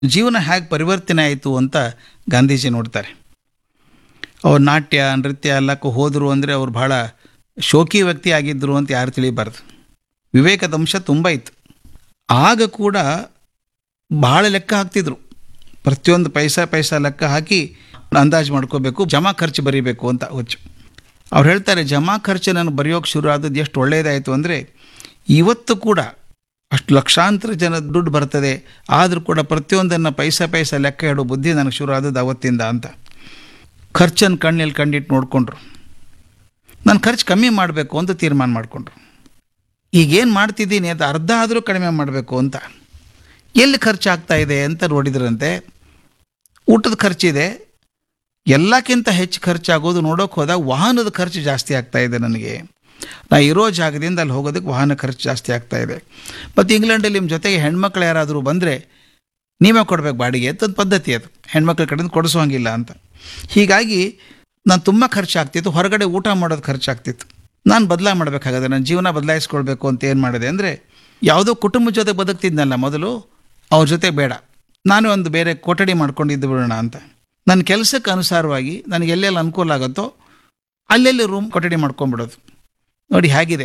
ಜೀವನ ಹೇಗೆ ಪರಿವರ್ತನೆ ಆಯಿತು ಅಂತ ಗಾಂಧೀಜಿ ನೋಡ್ತಾರೆ ಅವ್ರು ನಾಟ್ಯ ನೃತ್ಯ ಎಲ್ಲಕ್ಕೂ ಹೋದರು ಅಂದರೆ ಅವ್ರು ಭಾಳ ಶೋಕಿ ವ್ಯಕ್ತಿ ಆಗಿದ್ದರು ಅಂತ ಯಾರು ತಿಳಿಬಾರ್ದು ವಿವೇಕದ ಅಂಶ ತುಂಬ ಇತ್ತು ಆಗ ಕೂಡ ಭಾಳ ಲೆಕ್ಕ ಹಾಕ್ತಿದ್ರು ಪ್ರತಿಯೊಂದು ಪೈಸಾ ಪೈಸಾ ಲೆಕ್ಕ ಹಾಕಿ ಅಂದಾಜು ಮಾಡ್ಕೋಬೇಕು ಜಮಾ ಖರ್ಚು ಬರೀಬೇಕು ಅಂತ ಹುಚ್ಚು ಅವ್ರು ಹೇಳ್ತಾರೆ ಜಮಾ ಖರ್ಚು ನಾನು ಬರೆಯೋಕೆ ಶುರು ಆದದ್ದು ಎಷ್ಟು ಒಳ್ಳೆಯದಾಯಿತು ಅಂದರೆ ಇವತ್ತು ಕೂಡ ಅಷ್ಟು ಲಕ್ಷಾಂತರ ಜನ ದುಡ್ಡು ಬರ್ತದೆ ಆದರೂ ಕೂಡ ಪ್ರತಿಯೊಂದನ್ನು ಪೈಸಾ ಪೈಸಾ ಲೆಕ್ಕ ಇಡೋ ಬುದ್ಧಿ ನನಗೆ ಶುರು ಆದದ್ದು ಅವತ್ತಿಂದ ಅಂತ ಖರ್ಚನ್ನು ಕಣ್ಣಲ್ಲಿ ಕಂಡಿಟ್ಟು ನೋಡಿಕೊಂಡ್ರು ನಾನು ಖರ್ಚು ಕಮ್ಮಿ ಮಾಡಬೇಕು ಅಂತ ತೀರ್ಮಾನ ಮಾಡಿಕೊಂಡ್ರು ಈಗೇನು ಮಾಡ್ತಿದ್ದೀನಿ ಅದು ಅರ್ಧ ಆದರೂ ಕಡಿಮೆ ಮಾಡಬೇಕು ಅಂತ ಎಲ್ಲಿ ಖರ್ಚಾಗ್ತಾ ಇದೆ ಅಂತ ನೋಡಿದ್ರಂತೆ ಊಟದ ಖರ್ಚಿದೆ ಎಲ್ಲಕ್ಕಿಂತ ಹೆಚ್ಚು ಖರ್ಚಾಗೋದು ನೋಡೋಕೆ ಹೋದಾಗ ವಾಹನದ ಖರ್ಚು ಜಾಸ್ತಿ ಆಗ್ತಾ ಇದೆ ನನಗೆ ನಾ ಇರೋ ಜಾಗದಿಂದ ಅಲ್ಲಿ ಹೋಗೋದಕ್ಕೆ ವಾಹನ ಖರ್ಚು ಜಾಸ್ತಿ ಆಗ್ತಾ ಇದೆ ಮತ್ತು ಇಂಗ್ಲೆಂಡಲ್ಲಿ ನಿಮ್ಮ ಜೊತೆಗೆ ಹೆಣ್ಮಕ್ಳು ಯಾರಾದರೂ ಬಂದರೆ ನೀವೇ ಕೊಡಬೇಕು ಬಾಡಿಗೆ ಅಂತ ಒಂದು ಪದ್ಧತಿ ಅದು ಹೆಣ್ಮಕ್ಳ ಕಡೆಯಿಂದ ಕೊಡಿಸೋಂಗಿಲ್ಲ ಅಂತ ಹೀಗಾಗಿ ನಾನು ತುಂಬ ಖರ್ಚಾಗ್ತಿತ್ತು ಹೊರಗಡೆ ಊಟ ಮಾಡೋದು ಖರ್ಚಾಗ್ತಿತ್ತು ನಾನು ಬದಲಾ ಮಾಡಬೇಕಾಗದೆ ನನ್ನ ಜೀವನ ಬದಲಾಯಿಸ್ಕೊಳ್ಬೇಕು ಅಂತ ಏನು ಮಾಡಿದೆ ಅಂದರೆ ಯಾವುದೋ ಕುಟುಂಬದ ಜೊತೆ ಬದುಕ್ತಿದ್ನಲ್ಲ ಮೊದಲು ಅವ್ರ ಜೊತೆ ಬೇಡ ನಾನು ಒಂದು ಬೇರೆ ಕೊಠಡಿ ಮಾಡ್ಕೊಂಡಿದ್ದು ಬಿಡೋಣ ಅಂತ ನನ್ನ ಕೆಲಸಕ್ಕೆ ಅನುಸಾರವಾಗಿ ನನಗೆ ಎಲ್ಲೆಲ್ಲಿ ಅನುಕೂಲ ಆಗುತ್ತೋ ಅಲ್ಲೆಲ್ಲಿ ರೂಮ್ ಕೊಠಡಿ ಮಾಡ್ಕೊಂಡ್ಬಿಡೋದು ನೋಡಿ ಹೇಗಿದೆ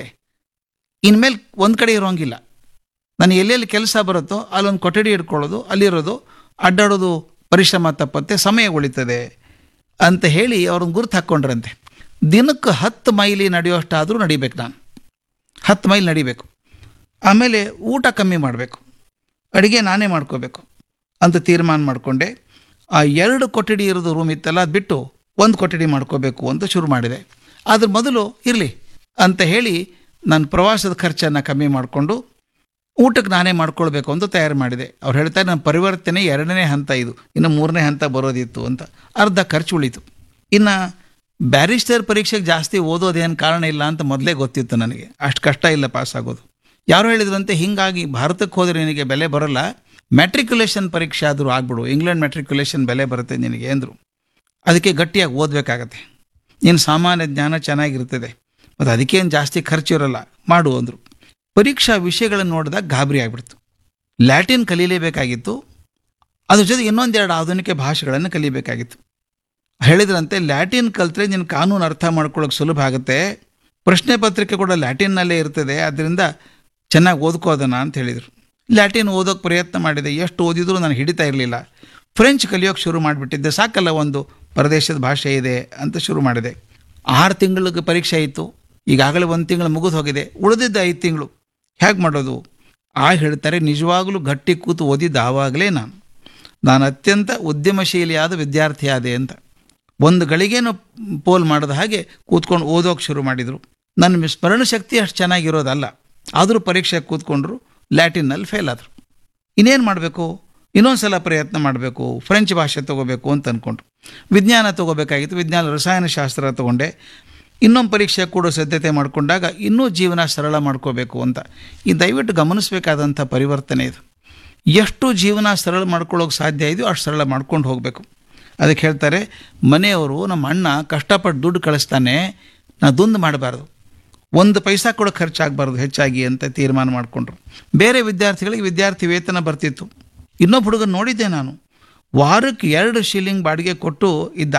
ಇನ್ಮೇಲೆ ಒಂದು ಕಡೆ ಇರೋಂಗಿಲ್ಲ ನನಗೆ ಎಲ್ಲೆಲ್ಲಿ ಕೆಲಸ ಬರುತ್ತೋ ಅಲ್ಲೊಂದು ಕೊಠಡಿ ಇಟ್ಕೊಳ್ಳೋದು ಅಲ್ಲಿರೋದು ಅಡ್ಡಾಡೋದು ಪರಿಶ್ರಮ ತಪ್ಪತ್ತೆ ಸಮಯ ಉಳಿತದೆ ಅಂತ ಹೇಳಿ ಅವ್ರನ್ನ ಗುರುತು ಹಾಕ್ಕೊಂಡ್ರಂತೆ ದಿನಕ್ಕೆ ಹತ್ತು ಮೈಲಿ ನಡೆಯೋಷ್ಟಾದರೂ ನಡಿಬೇಕು ನಾನು ಹತ್ತು ಮೈಲ್ ನಡಿಬೇಕು ಆಮೇಲೆ ಊಟ ಕಮ್ಮಿ ಮಾಡಬೇಕು ಅಡುಗೆ ನಾನೇ ಮಾಡ್ಕೋಬೇಕು ಅಂತ ತೀರ್ಮಾನ ಮಾಡಿಕೊಂಡೆ ಆ ಎರಡು ಕೊಠಡಿ ಇರೋದು ರೂಮ್ ಇತ್ತಲ್ಲ ಅದು ಬಿಟ್ಟು ಒಂದು ಕೊಠಡಿ ಮಾಡ್ಕೋಬೇಕು ಅಂತ ಶುರು ಮಾಡಿದೆ ಅದ್ರ ಮೊದಲು ಇರಲಿ ಅಂತ ಹೇಳಿ ನನ್ನ ಪ್ರವಾಸದ ಖರ್ಚನ್ನು ಕಮ್ಮಿ ಮಾಡಿಕೊಂಡು ಊಟಕ್ಕೆ ನಾನೇ ಮಾಡ್ಕೊಳ್ಬೇಕು ಅಂತ ತಯಾರು ಮಾಡಿದೆ ಅವ್ರು ಹೇಳ್ತಾರೆ ನನ್ನ ಪರಿವರ್ತನೆ ಎರಡನೇ ಹಂತ ಇದು ಇನ್ನು ಮೂರನೇ ಹಂತ ಬರೋದಿತ್ತು ಅಂತ ಅರ್ಧ ಖರ್ಚು ಉಳಿತು ಇನ್ನು ಬ್ಯಾರಿಸ್ಟರ್ ಪರೀಕ್ಷೆಗೆ ಜಾಸ್ತಿ ಓದೋದೇನು ಕಾರಣ ಇಲ್ಲ ಅಂತ ಮೊದಲೇ ಗೊತ್ತಿತ್ತು ನನಗೆ ಅಷ್ಟು ಕಷ್ಟ ಇಲ್ಲ ಪಾಸ್ ಆಗೋದು ಯಾರು ಹೇಳಿದ್ರಂತೆ ಹಿಂಗಾಗಿ ಭಾರತಕ್ಕೆ ಹೋದರೆ ನಿನಗೆ ಬೆಲೆ ಬರೋಲ್ಲ ಮ್ಯಾಟ್ರಿಕ್ಯುಲೇಷನ್ ಪರೀಕ್ಷೆ ಆದರೂ ಆಗ್ಬಿಡು ಇಂಗ್ಲೆಂಡ್ ಮ್ಯಾಟ್ರಿಕ್ಯುಲೇಷನ್ ಬೆಲೆ ಬರುತ್ತೆ ನಿನಗೆ ಅಂದರು ಅದಕ್ಕೆ ಗಟ್ಟಿಯಾಗಿ ಓದಬೇಕಾಗತ್ತೆ ನೀನು ಸಾಮಾನ್ಯ ಜ್ಞಾನ ಚೆನ್ನಾಗಿರ್ತದೆ ಮತ್ತು ಅದಕ್ಕೇನು ಜಾಸ್ತಿ ಖರ್ಚು ಇರೋಲ್ಲ ಮಾಡು ಅಂದರು ಪರೀಕ್ಷಾ ವಿಷಯಗಳನ್ನು ನೋಡಿದಾಗ ಗಾಬರಿ ಆಗಿಬಿಡ್ತು ಲ್ಯಾಟಿನ್ ಕಲೀಲೇಬೇಕಾಗಿತ್ತು ಅದ್ರ ಜೊತೆ ಇನ್ನೊಂದೆರಡು ಆಧುನಿಕ ಭಾಷೆಗಳನ್ನು ಕಲಿಬೇಕಾಗಿತ್ತು ಹೇಳಿದ್ರಂತೆ ಲ್ಯಾಟಿನ್ ಕಲ್ತ್ರೆ ನಿನ್ನ ಕಾನೂನು ಅರ್ಥ ಮಾಡ್ಕೊಳ್ಳೋಕೆ ಸುಲಭ ಆಗುತ್ತೆ ಪ್ರಶ್ನೆ ಪತ್ರಿಕೆ ಕೂಡ ಲ್ಯಾಟಿನ್ನಲ್ಲೇ ಇರ್ತದೆ ಅದರಿಂದ ಚೆನ್ನಾಗಿ ಓದ್ಕೋದನ ಅಂತ ಹೇಳಿದರು ಲ್ಯಾಟಿನ್ ಓದೋಕೆ ಪ್ರಯತ್ನ ಮಾಡಿದೆ ಎಷ್ಟು ಓದಿದರೂ ನಾನು ಹಿಡಿತಾ ಇರಲಿಲ್ಲ ಫ್ರೆಂಚ್ ಕಲಿಯೋಕೆ ಶುರು ಮಾಡಿಬಿಟ್ಟಿದ್ದೆ ಸಾಕಲ್ಲ ಒಂದು ಪ್ರದೇಶದ ಭಾಷೆ ಇದೆ ಅಂತ ಶುರು ಮಾಡಿದೆ ಆರು ತಿಂಗಳಿಗೆ ಪರೀಕ್ಷೆ ಇತ್ತು ಈಗಾಗಲೇ ಒಂದು ತಿಂಗಳು ಮುಗಿದು ಹೋಗಿದೆ ಉಳಿದಿದ್ದ ಐದು ತಿಂಗಳು ಹೇಗೆ ಮಾಡೋದು ಆ ಹೇಳ್ತಾರೆ ನಿಜವಾಗಲೂ ಗಟ್ಟಿ ಕೂತು ಓದಿದ್ದು ಆವಾಗಲೇ ನಾನು ನಾನು ಅತ್ಯಂತ ಉದ್ಯಮಶೀಲಿಯಾದ ವಿದ್ಯಾರ್ಥಿ ಆದೆ ಅಂತ ಒಂದು ಗಳಿಗೇನು ಪೋಲ್ ಮಾಡಿದ ಹಾಗೆ ಕೂತ್ಕೊಂಡು ಓದೋಕೆ ಶುರು ಮಾಡಿದರು ನನ್ನ ಸ್ಮರಣ ಶಕ್ತಿ ಅಷ್ಟು ಚೆನ್ನಾಗಿರೋದಲ್ಲ ಆದರೂ ಪರೀಕ್ಷೆಗೆ ಕೂತ್ಕೊಂಡ್ರು ಲ್ಯಾಟಿನ್ನಲ್ಲಿ ಫೇಲ್ ಆದರು ಇನ್ನೇನು ಮಾಡಬೇಕು ಇನ್ನೊಂದು ಸಲ ಪ್ರಯತ್ನ ಮಾಡಬೇಕು ಫ್ರೆಂಚ್ ಭಾಷೆ ತೊಗೋಬೇಕು ಅಂತ ಅಂದ್ಕೊಂಡ್ರು ವಿಜ್ಞಾನ ತೊಗೋಬೇಕಾಗಿತ್ತು ವಿಜ್ಞಾನ ರಸಾಯನಶಾಸ್ತ್ರ ತೊಗೊಂಡೆ ಇನ್ನೊಂದು ಪರೀಕ್ಷೆ ಕೂಡ ಸಿದ್ಧತೆ ಮಾಡಿಕೊಂಡಾಗ ಇನ್ನೂ ಜೀವನ ಸರಳ ಮಾಡ್ಕೋಬೇಕು ಅಂತ ಈ ದಯವಿಟ್ಟು ಗಮನಿಸಬೇಕಾದಂಥ ಪರಿವರ್ತನೆ ಇದು ಎಷ್ಟು ಜೀವನ ಸರಳ ಮಾಡ್ಕೊಳ್ಳೋಕೆ ಸಾಧ್ಯ ಇದೆಯೋ ಅಷ್ಟು ಸರಳ ಮಾಡ್ಕೊಂಡು ಹೋಗಬೇಕು ಅದಕ್ಕೆ ಹೇಳ್ತಾರೆ ಮನೆಯವರು ನಮ್ಮ ಅಣ್ಣ ಕಷ್ಟಪಟ್ಟು ದುಡ್ಡು ಕಳಿಸ್ತಾನೆ ನಾ ದುಂದು ಮಾಡಬಾರ್ದು ಒಂದು ಪೈಸಾ ಕೂಡ ಖರ್ಚಾಗಬಾರ್ದು ಹೆಚ್ಚಾಗಿ ಅಂತ ತೀರ್ಮಾನ ಮಾಡಿಕೊಂಡ್ರು ಬೇರೆ ವಿದ್ಯಾರ್ಥಿಗಳಿಗೆ ವಿದ್ಯಾರ್ಥಿ ವೇತನ ಬರ್ತಿತ್ತು ಇನ್ನೊಬ್ಬ ಹುಡುಗನ ನೋಡಿದ್ದೆ ನಾನು ವಾರಕ್ಕೆ ಎರಡು ಶಿಲ್ಲಿಂಗ್ ಬಾಡಿಗೆ ಕೊಟ್ಟು ಇದ್ದ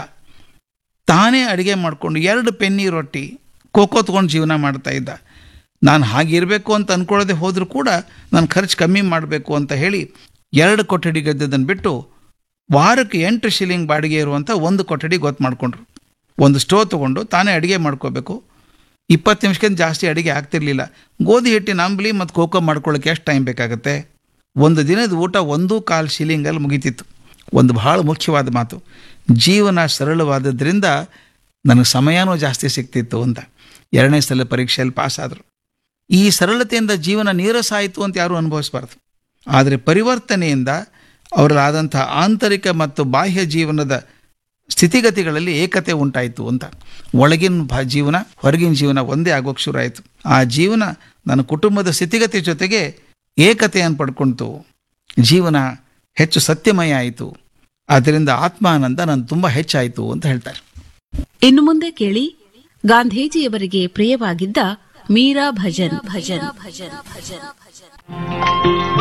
ತಾನೇ ಅಡುಗೆ ಮಾಡಿಕೊಂಡು ಎರಡು ಪೆನ್ನಿ ರೊಟ್ಟಿ ಕೋಕೋ ತೊಗೊಂಡು ಜೀವನ ಮಾಡ್ತಾ ಇದ್ದ ನಾನು ಹಾಗಿರಬೇಕು ಅಂತ ಅಂದ್ಕೊಳ್ಳದೆ ಹೋದರೂ ಕೂಡ ನಾನು ಖರ್ಚು ಕಮ್ಮಿ ಮಾಡಬೇಕು ಅಂತ ಹೇಳಿ ಎರಡು ಕೊಠಡಿ ಗದ್ದದನ್ನು ಬಿಟ್ಟು ವಾರಕ್ಕೆ ಎಂಟು ಶಿಲ್ಲಿಂಗ್ ಬಾಡಿಗೆ ಇರುವಂಥ ಒಂದು ಕೊಠಡಿ ಗೊತ್ತು ಮಾಡಿಕೊಂಡ್ರು ಒಂದು ಸ್ಟೋವ್ ತೊಗೊಂಡು ತಾನೇ ಅಡುಗೆ ಮಾಡ್ಕೋಬೇಕು ಇಪ್ಪತ್ತು ನಿಮಿಷಕ್ಕಿಂತ ಜಾಸ್ತಿ ಅಡುಗೆ ಆಗ್ತಿರ್ಲಿಲ್ಲ ಗೋಧಿ ಹಿಟ್ಟಿನ ಅಂಬ್ಲಿ ಮತ್ತು ಕೋಕೋ ಮಾಡ್ಕೊಳ್ಳೋಕೆ ಎಷ್ಟು ಟೈಮ್ ಬೇಕಾಗುತ್ತೆ ಒಂದು ದಿನದ ಊಟ ಒಂದೂ ಕಾಲು ಶಿಲಿಂಗಲ್ಲಿ ಮುಗೀತಿತ್ತು ಒಂದು ಭಾಳ ಮುಖ್ಯವಾದ ಮಾತು ಜೀವನ ಸರಳವಾದದ್ರಿಂದ ನನಗೆ ಸಮಯನೂ ಜಾಸ್ತಿ ಸಿಗ್ತಿತ್ತು ಅಂತ ಎರಡನೇ ಸಲ ಪರೀಕ್ಷೆಯಲ್ಲಿ ಪಾಸ್ ಆದರು ಈ ಸರಳತೆಯಿಂದ ಜೀವನ ನೀರಸ ಆಯಿತು ಅಂತ ಯಾರೂ ಅನುಭವಿಸಬಾರ್ದು ಆದರೆ ಪರಿವರ್ತನೆಯಿಂದ ಅವರಲ್ಲಾದಂಥ ಆಂತರಿಕ ಮತ್ತು ಬಾಹ್ಯ ಜೀವನದ ಸ್ಥಿತಿಗತಿಗಳಲ್ಲಿ ಏಕತೆ ಉಂಟಾಯಿತು ಅಂತ ಒಳಗಿನ ಭಾ ಜೀವನ ಹೊರಗಿನ ಜೀವನ ಒಂದೇ ಆಗೋಕ್ಕೆ ಶುರು ಆಯಿತು ಆ ಜೀವನ ನನ್ನ ಕುಟುಂಬದ ಸ್ಥಿತಿಗತಿ ಜೊತೆಗೆ ಏಕತೆಯನ್ನು ಪಡ್ಕೊಳ್ತು ಜೀವನ ಹೆಚ್ಚು ಸತ್ಯಮಯ ಆಯಿತು ಆದ್ದರಿಂದ ಆತ್ಮಾನಂದ ನಾನು ತುಂಬ ಹೆಚ್ಚಾಯಿತು ಅಂತ ಹೇಳ್ತಾರೆ ಇನ್ನು ಮುಂದೆ ಕೇಳಿ ಗಾಂಧೀಜಿಯವರಿಗೆ ಪ್ರಿಯವಾಗಿದ್ದ ಮೀರಾ ಭಜನ್ ಭಜನ್ ಭಜನ್ ಭಜನ್ ಭಜನ್